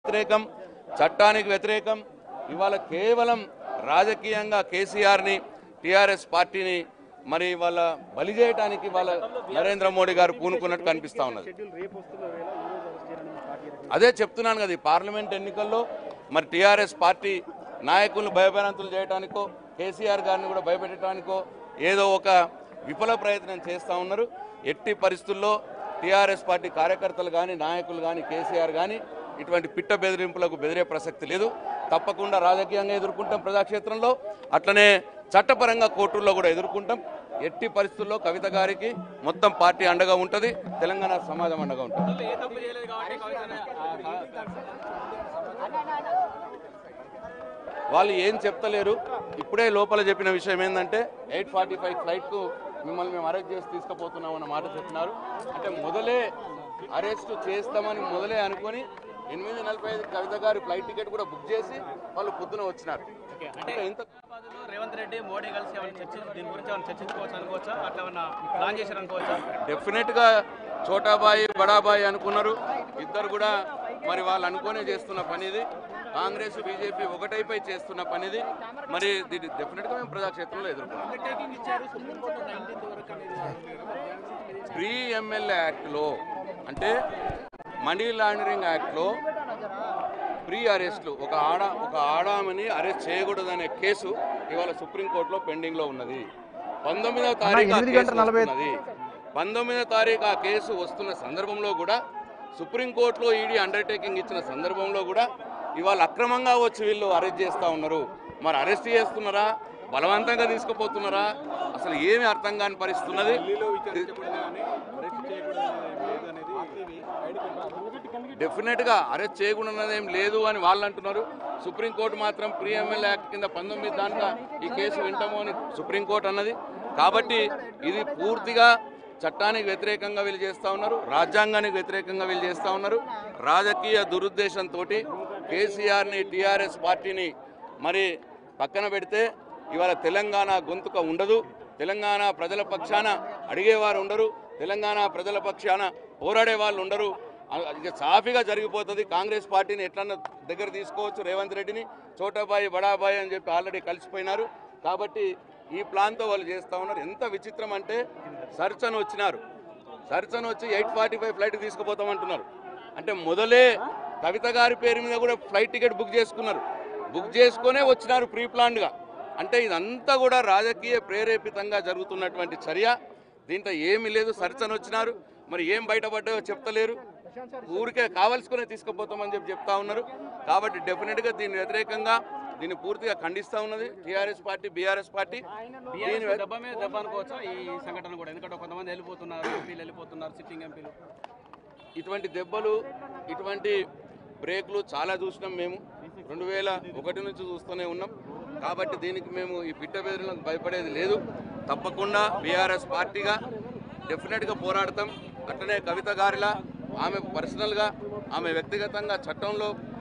వ్యతిరేకం చట్టానికి వ్యతిరేకం ఇవాళ కేవలం రాజకీయంగా కేసీఆర్ని టీఆర్ఎస్ పార్టీని మరి వాళ్ళ బలి చేయడానికి వాళ్ళ నరేంద్ర మోడీ గారు పూనుకున్నట్టు కనిపిస్తా ఉన్నది షెడ్యూల్ రేపు వస్తున్న వేళ ఈ రోజు అరెస్ట్ చేయాలని పార్టీ అదే చెప్తున్నాను కదా ఈ పార్లమెంట్ ఎన్నికల్లో మరి టీఆర్ఎస్ పార్టీ నాయకులను భయభ్రాంతులు చేయడానికో కేసీఆర్ గారిని కూడా భయపెట్టడానికో ఏదో ఒక విఫల ప్రయత్నం చేస్తూ ఉన్నారు ఎట్టి పరిస్థితుల్లో టీఆర్ఎస్ పార్టీ కార్యకర్తలు కానీ నాయకులు కానీ కేసీఆర్ కానీ ఇటువంటి పిట్ట బెదిరింపులకు బెదిరే ప్రసక్తి లేదు తప్పకుండా రాజకీయంగా ఎదుర్కొంటాం ప్రజాక్షేత్రంలో అట్లనే చట్టపరంగా కోర్టుల్లో కూడా ఎదుర్కొంటాం ఎట్టి పరిస్థితుల్లో కవిత గారికి మొత్తం పార్టీ అండగా ఉంటుంది తెలంగాణ సమాజం అండగా ఉంటుంది ఏ తప్పు చేయలేదు కాబట్టి కవితని, ఆ, వాళ్ళు ఏం చెప్తలేరు ఇప్పుడే లోపల చెప్పిన విషయం ఏంటంటే ఎయిట్ ఫార్టీ ఫైవ్ ఫ్లైట్కు మిమ్మల్ని మేము అరెస్ట్ చేసి తీసుకుపోతున్నాం అన్న మాట చెప్పినారు అంటే మొదలే అరెస్ట్ చేస్తామని మొదలే అనుకొని ఎనిమిది నలభై ఐదు కవిత గారి ఫ్లైట్ టికెట్ కూడా బుక్ చేసి వాళ్ళు పొద్దున వచ్చినారు అంటే ఇంత హైదరాబాద్లో రేవంత్ రెడ్డి మోడీ కలిసి ఏమైనా చర్చ దీని గురించి ఏమైనా చర్చించుకోవచ్చు అనుకోవచ్చా అట్లా ఏమన్నా ప్లాన్ చేశారు అనుకోవచ్చా డెఫినెట్గా చోటాబాయి బడాబాయి అనుకున్నారు ఇద్దరు కూడా మరి వాళ్ళు అనుకునే చేస్తున్న పని ఇది కాంగ్రెస్ బీజేపీ ఒకటైపై చేస్తున్న పని ఇది మరి దీన్ని డెఫినెట్గా మేము ప్రజాక్షేత్రంలో ఎదుర్కొన్నాం ప్రీ ఎమ్మెల్యే యాక్ట్లో అంటే మనీ లాండరింగ్ యాక్ట్లో ప్రీ అరెస్ట్లు ఒక ఆడ ఒక ఆడామని అరెస్ట్ చేయకూడదనే కేసు ఇవాళ సుప్రీంకోర్టులో పెండింగ్లో ఉన్నది పంతొమ్మిదవ తారీఖు ఆ ఎనిమిది కేసు గంటల నలభై వస్తున్నది పంతొమ్మిదవ తారీఖు ఆ కేసు వస్తున్న సందర్భంలో కూడా సుప్రీంకోర్టులో ఈడీ అండర్టేకింగ్ ఇచ్చిన సందర్భంలో కూడా ఇవాళ అక్రమంగా వచ్చి వీళ్ళు అరెస్ట్ చేస్తూ ఉన్నారు మరి అరెస్ట్ చేస్తున్నారా బలవంతంగా తీసుకుపోతున్నారా అసలు ఏమి అర్థం కాని పరిస్థితి ఉన్నది డెఫినెట్గా అరెస్ట్ చేయకుండా ఏం లేదు అని వాళ్ళు అంటున్నారు సుప్రీంకోర్టు మాత్రం ప్రీ ఎమ్మెల్యే యాక్ట్ కింద పంతొమ్మిది దాంట్లో ఈ కేసు వింటాము అని సుప్రీంకోర్టు అన్నది కాబట్టి ఇది పూర్తిగా చట్టానికి వ్యతిరేకంగా వీళ్ళు చేస్తూ ఉన్నారు రాజ్యాంగానికి వ్యతిరేకంగా వీళ్ళు చేస్తూ ఉన్నారు రాజకీయ దురుద్దేశంతో కేసీఆర్ని టీఆర్ఎస్ పార్టీని మరి పక్కన పెడితే ఇవాళ తెలంగాణ గొంతుక ఉండదు తెలంగాణ ప్రజల పక్షాన అడిగేవారు ఉండరు తెలంగాణ ప్రజల పక్షాన పోరాడే వాళ్ళు ఉండరు అ- ఇక సాఫీగా జరిగిపోతుంది కాంగ్రెస్ పార్టీని ఎట్లన్నా దగ్గర తీసుకోవచ్చు రేవంత్ రెడ్డిని చోటాబాయి బడాబాయి అని చెప్పి ఆల్రెడీ కలిసిపోయినారు కాబట్టి ఈ ప్లాన్తో వాళ్ళు చేస్తూ ఉన్నారు ఎంత విచిత్రం అంటే సర్చన్ వచ్చినారు సర్చన్ వచ్చి ఎయిట్ ఫార్టీ ఫైవ్ ఫ్లైట్ తీసుకుపోతామంటున్నారు అంటే మొదలే కవిత గారి పేరు మీద కూడా ఫ్లైట్ టికెట్ బుక్ చేసుకున్నారు బుక్ చేసుకునే వచ్చినారు ప్రీ ప్లాన్డ్గా అంటే ఇదంతా కూడా రాజకీయ ప్రేరేపితంగా జరుగుతున్నటువంటి చర్య దీంట్లో ఏమీ లేదు సర్చన్ వచ్చినారు మరి ఏం బయటపడ్డాయో చెప్తలేరు ఊరికే కావలసుకునే తీసుకుపోతామని చెప్పి చెప్తా ఉన్నారు కాబట్టి డెఫినెట్గా దీని వ్యతిరేకంగా దీన్ని పూర్తిగా ఖండిస్తూ ఉన్నది టీఆర్ఎస్ పార్టీ బీఆర్ఎస్ పార్టీ దీని బీఆర్ఎస్ వ్య- దెబ్బ మీద దెబ్బ అనుకోవచ్చా ఈ సంఘటన కూడా ఎందుకంటే కొంతమంది వెళ్ళిపోతున్నారు ఎంపీలు వెళ్ళిపోతున్నారు సిట్టింగ్ ఎంపీలు ఇటువంటి దెబ్బలు ఇటువంటి బ్రేక్లు చాలా చూసినాం మేము రెండు వేల ఒకటి నుంచి చూస్తూనే ఉన్నాం కాబట్టి దీనికి మేము ఈ పిట్ట బెదిరిలకు భయపడేది లేదు తప్పకుండా బీఆర్ఎస్ పార్టీగా డెఫినెట్గా పోరాడతాం అట్లనే కవిత గారిలా ఆమె పర్సనల్గా ఆమె వ్యక్తిగతంగా చట్టంలో